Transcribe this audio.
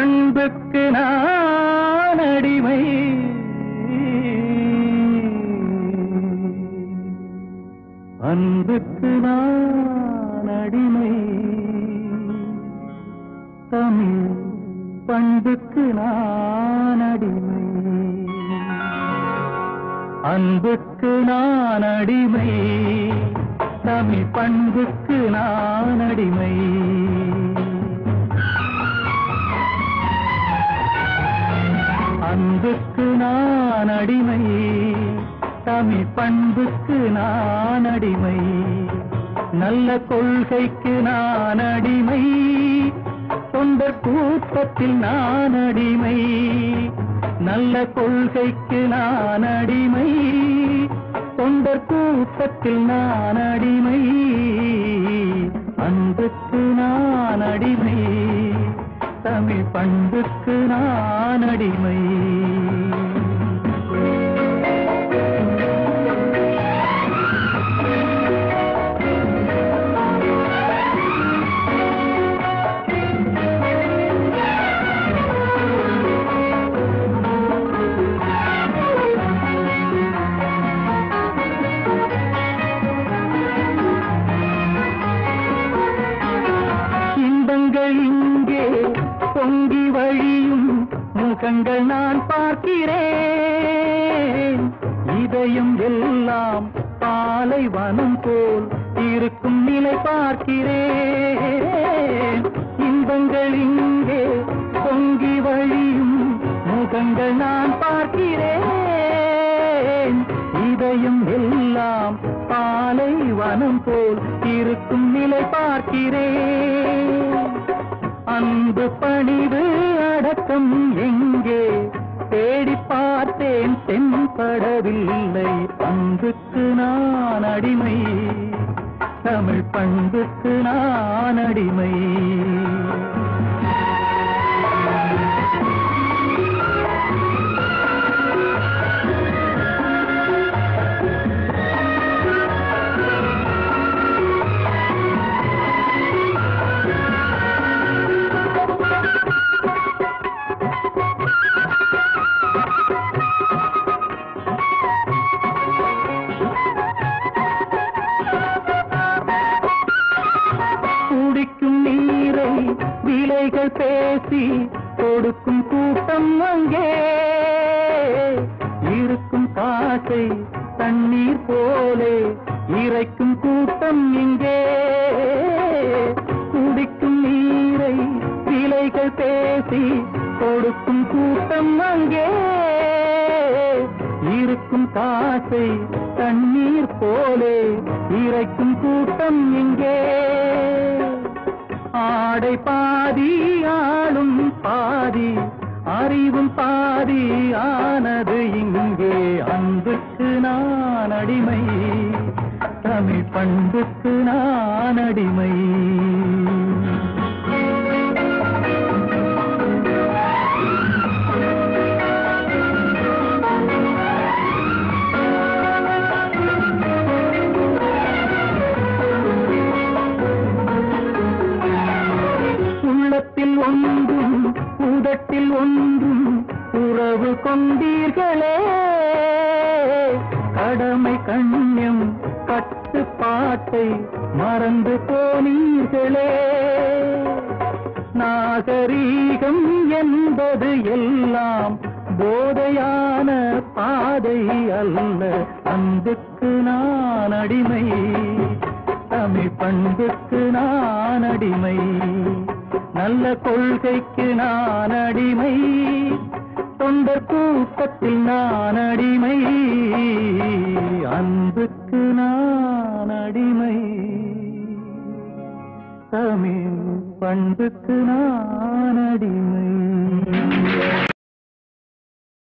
பண்புக்கு நான் அடிமை அன்புக்கு நான் அடிமை தமிழ் பண்புக்கு நான் அடிமை அன்புக்கு நான் அடிமை தமிழ் பண்புக்கு நான் அடிமை அன்புக்கு நான் அடிமை தமிழ் பண்புக்கு நான் அடிமை நல்ல கொள்கைக்கு நான் அடிமை தொண்டர் கூட்டத்தில் நான் அடிமை நல்ல கொள்கைக்கு நான் அடிமை தொண்டர் கூட்டத்தில் நான் அடிமை அன்புக்கு நான் அடிமை தமிழ் பண்புக்கு நான் அடிமை இன்பங்கள் இங்கே பொங்கி வழியும் முகங்கள் நான் பார்க்கிறேன் இதயம் எல்லாம் பாலைவனம் போல் இருக்கும் நிலை பார்க்கிறேன் இன்பங்கள் இங்கே பொங்கி வழியும் முகங்கள் நான் பார்க்கிறேன் இதயம் எல்லாம் பாலைவனம் போல் இருக்கும் நிலை பார்க்கிறேன் அன்பு பணிவு அடக்கம் எங்கே தேடி பார்த்தேன் தென்படவில்லை அன்புக்கு நான் அடிமை தமிழ் பண்புக்கு நான் அடிமை குடிக்கும் நீரை விலைகள் பேசி கொடுக்கும் கூட்டம் அங்கே இருக்கும் காசை தண்ணீர் போலே இறைக்கும் கூட்டம் இங்கே குடிக்கும் நீரை விலைகள் பேசி கொடுக்கும் கூட்டம் அங்கே இருக்கும் காசை தண்ணீர் போலே இறைக்கும் கூட்டம் இங்கே ஆடை பாதி ஆளும் பாதி அறிவும் பாதி ஆனது இங்கே அன்புக்கு நான் அடிமை தமிழ் பண்புக்கு நான் அடிமை உள்ளத்தில் ஒன்றும் உதட்டில் ஒன்றும் உறவு கொண்டீர்களே கடமை கண்ணியம் கட்டுப்பாட்டை மறந்து போனீர்களே நாகரீகம் என்பது எல்லாம் போதையான பாதை அல்ல அன்புக்கு நான் அடிமை தமிழ் பண்புக்கு நான் அடிமை நல்ல கொள்கைக்கு நான் அடிமை தொண்டர் கூட்டத்தில் நான் அடிமை அன்புக்கு நான் அடிமை தமிழ் பண்புக்கு